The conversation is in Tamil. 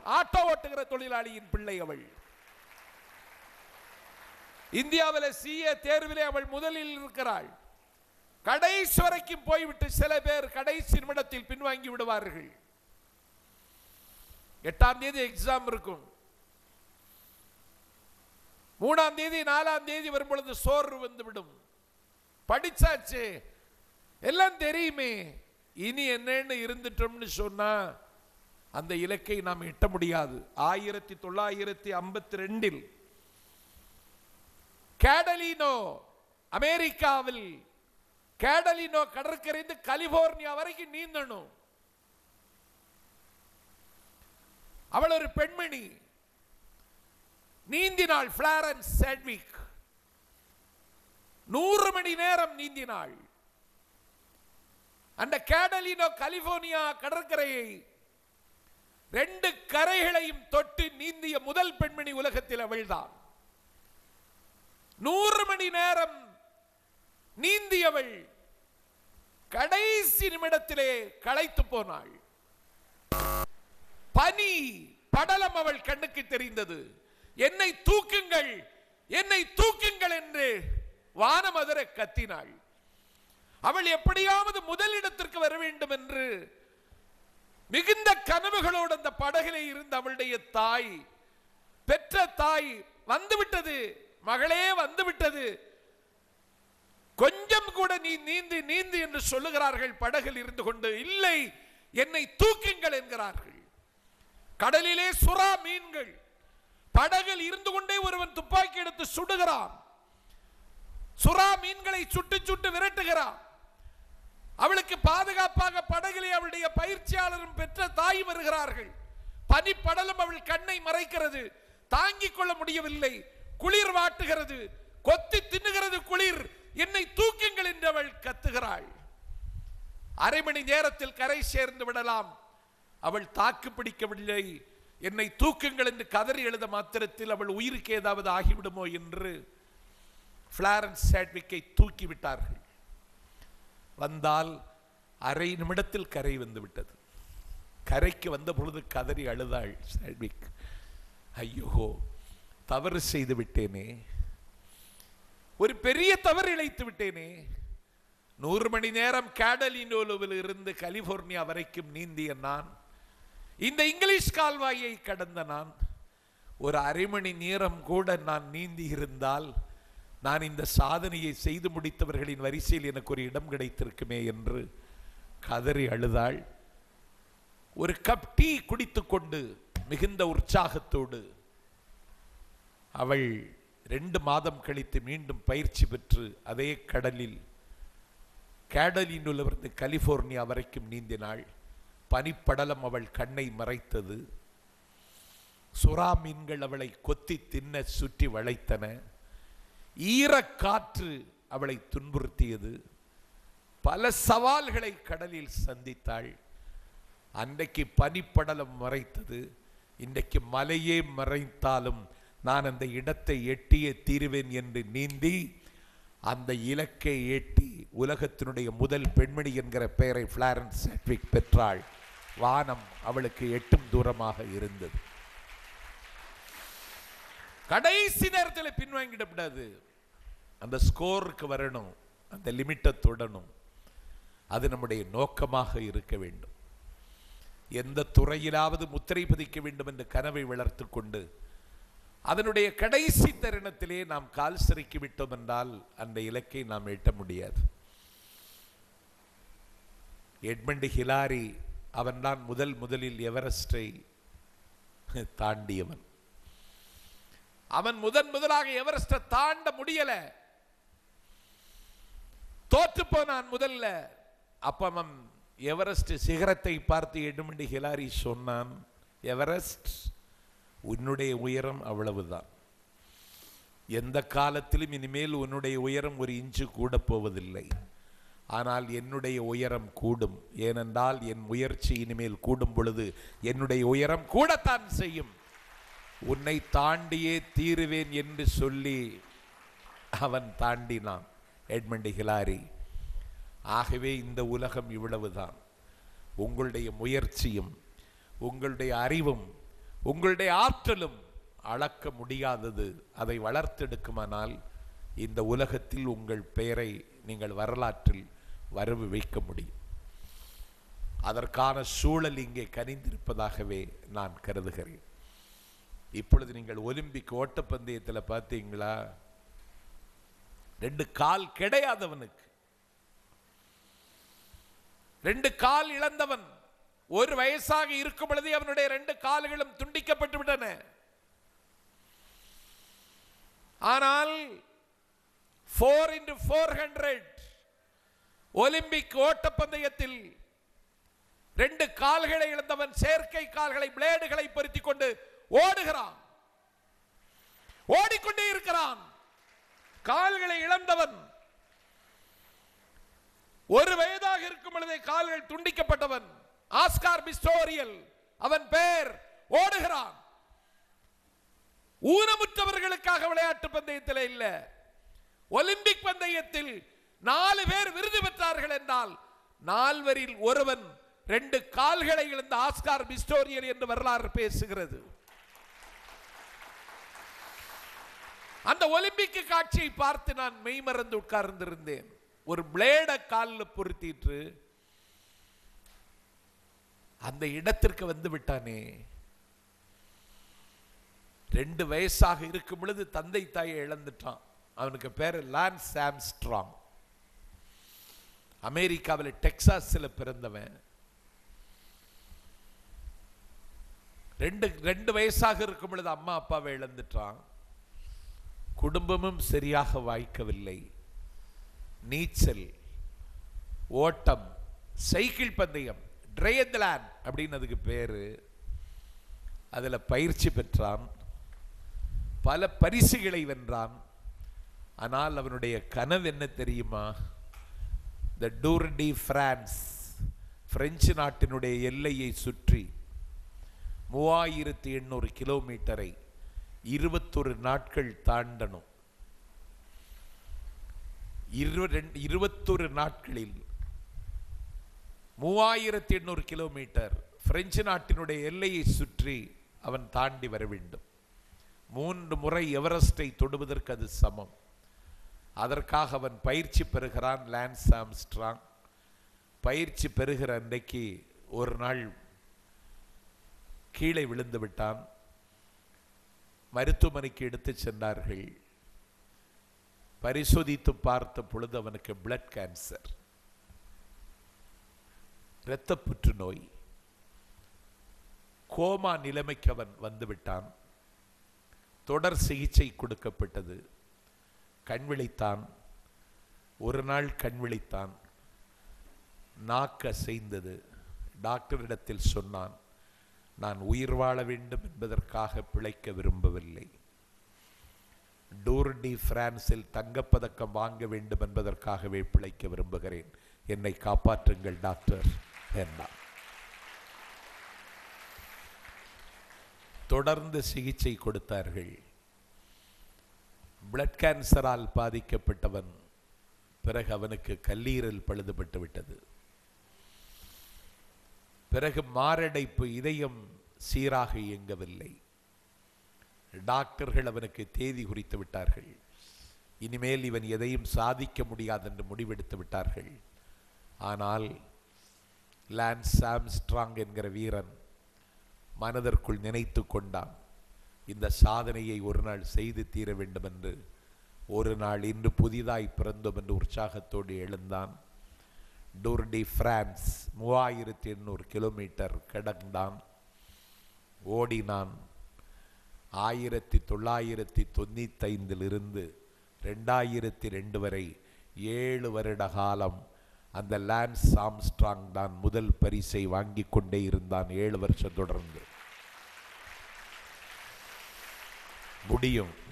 ஆட்டோ ஓட்டுகிற தொழிலாளியின் பிள்ளை அவள் இந்தியாவில் சிஏ தேர்விலே அவள் முதலில் இருக்கிறாள் கடைசி வரைக்கும் போய்விட்டு சில பேர் கடைசி நிமிடத்தில் பின்வாங்கி விடுவார்கள் எட்டாம் தேதி எக்ஸாம் இருக்கும் மூணாம் தேதி நாலாம் தேதி வரும் பொழுது சோர்வு வந்துவிடும் படிச்சாச்சு எல்லாம் தெரியுமே இனி என்னன்னு இருந்துட்டோம்னு சொன்னா அந்த இலக்கை நாம் எட்ட முடியாது ஆயிரத்தி தொள்ளாயிரத்தி ஐம்பத்தி ரெண்டில் கேடலினோ அமெரிக்காவில் கேடலினோ கடற்கரைந்து கலிபோர்னியா வரைக்கும் நீந்தணும் அவள் ஒரு பெண்மணி நீந்தினாள் பிளாரன்ஸ் சேட்விக் நூறு மணி நேரம் நீந்தினாள் அந்த கேடலினோ கலிபோர்னியா கடற்கரையை ரெண்டு கரைகளையும் தொட்டு நீந்திய முதல் பெண்மணி உலகத்தில் அவள்தான் நூறு மணி நேரம் நீந்தியவள் கடைசி நிமிடத்திலே களைத்து போனாள் பனி படலம் அவள் கண்ணுக்கு தெரிந்தது என்னை தூக்குங்கள் என்னை தூக்குங்கள் என்று வானமதுர கத்தினாள் அவள் எப்படியாவது முதலிடத்திற்கு வர வேண்டும் என்று மிகுந்த கனவுகளோடு அந்த படகிலே இருந்த அவளுடைய தாய் பெற்ற தாய் வந்துவிட்டது மகளே வந்துவிட்டது கொஞ்சம் கூட நீ நீந்தி நீந்தி என்று சொல்லுகிறார்கள் படகில் இருந்து கொண்டு இல்லை என்னை தூக்குங்கள் என்கிறார்கள் கடலிலே சுறா மீன்கள் படகில் இருந்து கொண்டே ஒருவன் துப்பாக்கி எடுத்து சுடுகிறான் சுறா மீன்களை சுட்டு சுட்டு விரட்டுகிறான் அவளுக்கு பாதுகாப்பாக படகிலே அவளுடைய பயிற்சியாளரும் பெற்ற தாய் வருகிறார்கள் பனிப்படலம் அவள் கண்ணை மறைக்கிறது தாங்கிக் கொள்ள முடியவில்லை குளிர் வாட்டுகிறது கொத்தி தின்னுகிறது குளிர் என்னை தூக்குங்கள் என்று அவள் கத்துகிறாள் அரை மணி நேரத்தில் கரை சேர்ந்து விடலாம் அவள் தாக்கு பிடிக்கவில்லை என்னை தூக்குங்கள் என்று கதறி எழுத மாத்திரத்தில் அவள் உயிருக்கு ஏதாவது ஆகிவிடுமோ என்று பிளாரன்ஸ் சாட்விக்கை தூக்கி விட்டார்கள் வந்தால் அரை நிமிடத்தில் கரை வந்து விட்டது கரைக்கு வந்த பொழுது கதறி அழுதாள் சாட்விக் ஐயோ தவறு செய்து விட்டேனே ஒரு பெரிய தவறு இழைத்து விட்டேனே நூறு மணி நேரம் கேடலினோலுவில் இருந்து கலிபோர்னியா வரைக்கும் நீந்திய நான் இந்த இங்கிலீஷ் கால்வாயை கடந்த நான் ஒரு அரை மணி நேரம் கூட நான் நீந்தி இருந்தால் நான் இந்த சாதனையை செய்து முடித்தவர்களின் வரிசையில் எனக்கு ஒரு இடம் கிடைத்திருக்குமே என்று கதறி அழுதாள் ஒரு கப் டீ குடித்துக்கொண்டு மிகுந்த உற்சாகத்தோடு அவள் ரெண்டு மாதம் கழித்து மீண்டும் பயிற்சி பெற்று அதே கடலில் கேடலினுள்ளவர்ந்து கலிபோர்னியா வரைக்கும் நீந்தினாள் பனிப்படலம் அவள் கண்ணை மறைத்தது சுறா மீன்கள் அவளை கொத்தி தின்ன சுற்றி வளைத்தன ஈரக்காற்று அவளை துன்புறுத்தியது பல சவால்களை கடலில் சந்தித்தாள் அன்றைக்கு பனிப்படலம் மறைத்தது இன்றைக்கு மலையே மறைத்தாலும் நான் அந்த இடத்தை எட்டியே தீருவேன் என்று நீந்தி அந்த இலக்கை எட்டி உலகத்தினுடைய முதல் பெண்மணி என்கிற பெயரை பிளாரன்ஸ் சாட்விக் பெற்றாள் வானம் அவளுக்கு எட்டும் தூரமாக இருந்தது கடைசி நேரத்தில் பின்வாங்கிடக்கூடாது அந்த ஸ்கோருக்கு வரணும் அந்த லிமிட்டை தொடணும் அது நம்முடைய நோக்கமாக இருக்க வேண்டும் எந்த துறையிலாவது முத்திரை பதிக்க வேண்டும் என்ற கனவை வளர்த்து கொண்டு அதனுடைய கடைசி தருணத்திலே நாம் கால் சிறைக்கு விட்டோம் என்றால் அந்த இலக்கை நாம் எட்ட முடியாது எட்மண்ட் ஹிலாரி அவன்தான் முதல் முதலில் எவரெஸ்டை தாண்டியவன் அவன் முதன் முதலாக எவரெஸ்டை தாண்ட முடியல தோற்று போனான் முதல்ல அப்ப அவன் எவரெஸ்ட் சிகரத்தை பார்த்து எட்மண்ட் ஹிலாரி சொன்னான் எவரெஸ்ட் உன்னுடைய உயரம் அவ்வளவுதான் எந்த காலத்திலும் இனிமேல் உன்னுடைய உயரம் ஒரு இன்ச்சு கூட போவதில்லை ஆனால் என்னுடைய உயரம் கூடும் ஏனென்றால் என் முயற்சி இனிமேல் கூடும் பொழுது என்னுடைய உயரம் கூடத்தான் செய்யும் உன்னை தாண்டியே தீருவேன் என்று சொல்லி அவன் தாண்டினான் எட்மண்ட் ஹிலாரி ஆகவே இந்த உலகம் இவ்வளவுதான் உங்களுடைய முயற்சியும் உங்களுடைய அறிவும் உங்களுடைய ஆற்றலும் அளக்க முடியாதது அதை வளர்த்தெடுக்குமானால் இந்த உலகத்தில் உங்கள் பெயரை நீங்கள் வரலாற்றில் வரவு வைக்க முடியும் அதற்கான சூழல் இங்கே கனிந்திருப்பதாகவே நான் கருதுகிறேன் இப்பொழுது நீங்கள் ஒலிம்பிக் ஓட்டப்பந்தயத்தில் பார்த்தீங்களா ரெண்டு கால் கிடையாதவனுக்கு ரெண்டு கால் இழந்தவன் ஒரு வயசாக இருக்கும் பொழுதே அவனுடைய ரெண்டு கால்களும் துண்டிக்கப்பட்டு விட்டன ஆனால் four into four hundred Olympic ஓட்டப்பந்தயத்தில் ரெண்டு கால்களை இழந்தவன் செயற்கை கால்களை பிளேடுகளை பொருத்திக் கொண்டு ஓடுகிறான் ஓடிக்கொண்டே இருக்கிறான் கால்களை இழந்தவன் ஒரு வயதாக இருக்கும் பொழுதே கால்கள் துண்டிக்கப்பட்டவன் ஆஸ்கார் பிஸ்டோரியல் அவன் பேர் ஓடுகிறான் ஊனமுற்றவர்களுக்காக விளையாட்டு பந்தயத்தில் இல்ல ஒலிம்பிக் பந்தயத்தில் நாலு பேர் விருது பெற்றார்கள் என்றால் நால்வரில் ஒருவன் ரெண்டு கால்களை இழந்த ஆஸ்கார் பிஸ்டோரியல் என்று வரலாறு பேசுகிறது அந்த ஒலிம்பிக் காட்சியை பார்த்து நான் மெய்மறந்து உட்கார்ந்திருந்தேன் ஒரு பிளேட காலில் பொருத்திட்டு அந்த இடத்திற்கு வந்து விட்டானே ரெண்டு வயசாக இருக்கும் பொழுது தந்தை தாயை இழந்துட்டான் அவனுக்கு பேரு லான்ஸ் ஆம்ஸ்ட்ராங் அமெரிக்காவில் டெக்சாஸில் பிறந்தவன் ரெண்டு ரெண்டு வயசாக இருக்கும் பொழுது அம்மா அப்பாவை இழந்துட்டான் குடும்பமும் சரியாக வாய்க்கவில்லை நீச்சல் ஓட்டம் சைக்கிள் பந்தயம் ட்ரையத்லான் அப்படின்னு அதுக்கு பேரு அதில் பயிற்சி பெற்றான் பல பரிசுகளை வென்றான் ஆனால் அவனுடைய கனவு என்ன தெரியுமா the tour de France French நாட்டினுடைய எல்லையை சுற்றி மூவாயிரத்தி எண்ணூறு கிலோமீட்டரை இருபத்தொரு நாட்கள் தாண்டணும் இருபத்தொரு நாட்களில் மூவாயிரத்தி எண்ணூறு கிலோமீட்டர் பிரெஞ்சு நாட்டினுடைய எல்லையை சுற்றி அவன் தாண்டி வர வேண்டும் மூன்று முறை எவரெஸ்டை தொடுவதற்கு அது சமம் அதற்காக அவன் பயிற்சி பெறுகிறான் லான்ஸ் ஆம்ஸ்ட்ராங் பயிற்சி பெறுகிற அன்றைக்கு ஒரு நாள் கீழே விழுந்து விட்டான் மருத்துவமனைக்கு எடுத்து சென்றார்கள் பரிசோதித்து பார்த்த பொழுது அவனுக்கு பிளட் கேன்சர் இரத்த புற்றுநோய் கோமா நிலைமைக்கு அவன் வந்துவிட்டான் தொடர் சிகிச்சை கொடுக்கப்பட்டது கண் விழித்தான் ஒரு நாள் கண் விழித்தான் நாக்கு அசைந்தது டாக்டரிடத்தில் சொன்னான் நான் உயிர் வாழ வேண்டும் என்பதற்காக பிழைக்க விரும்பவில்லை டூர் டி பிரான்சில் தங்கப்பதக்கம் வாங்க வேண்டும் என்பதற்காகவே பிழைக்க விரும்புகிறேன் என்னை காப்பாற்றுங்கள் டாக்டர் என்றார் தொடர்ந்து சிகிச்சை கொடுத்தார்கள் பிளட் கேன்சரால் பாதிக்கப்பட்டவன் பிறகு அவனுக்கு கல்லீரல் பழுதுபட்டு விட்டது பிறகு மாரடைப்பு இதயம் சீராக இயங்கவில்லை டாக்டர்கள் அவனுக்கு தேதி குறித்து விட்டார்கள் இனிமேல் இவன் எதையும் சாதிக்க முடியாது என்று முடிவெடுத்து விட்டார்கள் ஆனால் லான்ஸ் ஆம்ஸ்ட்ராங் என்கிற வீரன் மனதிற்குள் நினைத்து கொண்டான் இந்த சாதனையை ஒரு நாள் செய்து தீர வேண்டும் என்று ஒரு நாள் இன்று புதிதாய் பிறந்தோம் என்று உற்சாகத்தோடு எழுந்தான் டூர்டி பிரான்ஸ் மூவாயிரத்தி எண்ணூறு கிலோமீட்டர் கடந்தான் ஓடினான் ஆயிரத்தி தொள்ளாயிரத்தி தொண்ணூத்தைந்திலிருந்து ரெண்டாயிரத்தி ரெண்டு வரை ஏழு வருட காலம் அந்த லான்ஸ் ஆம்ஸ்ட்ராங் தான் முதல் பரிசை வாங்கி கொண்டே இருந்தான் ஏழு வருஷம் தொடர்ந்து முடியும்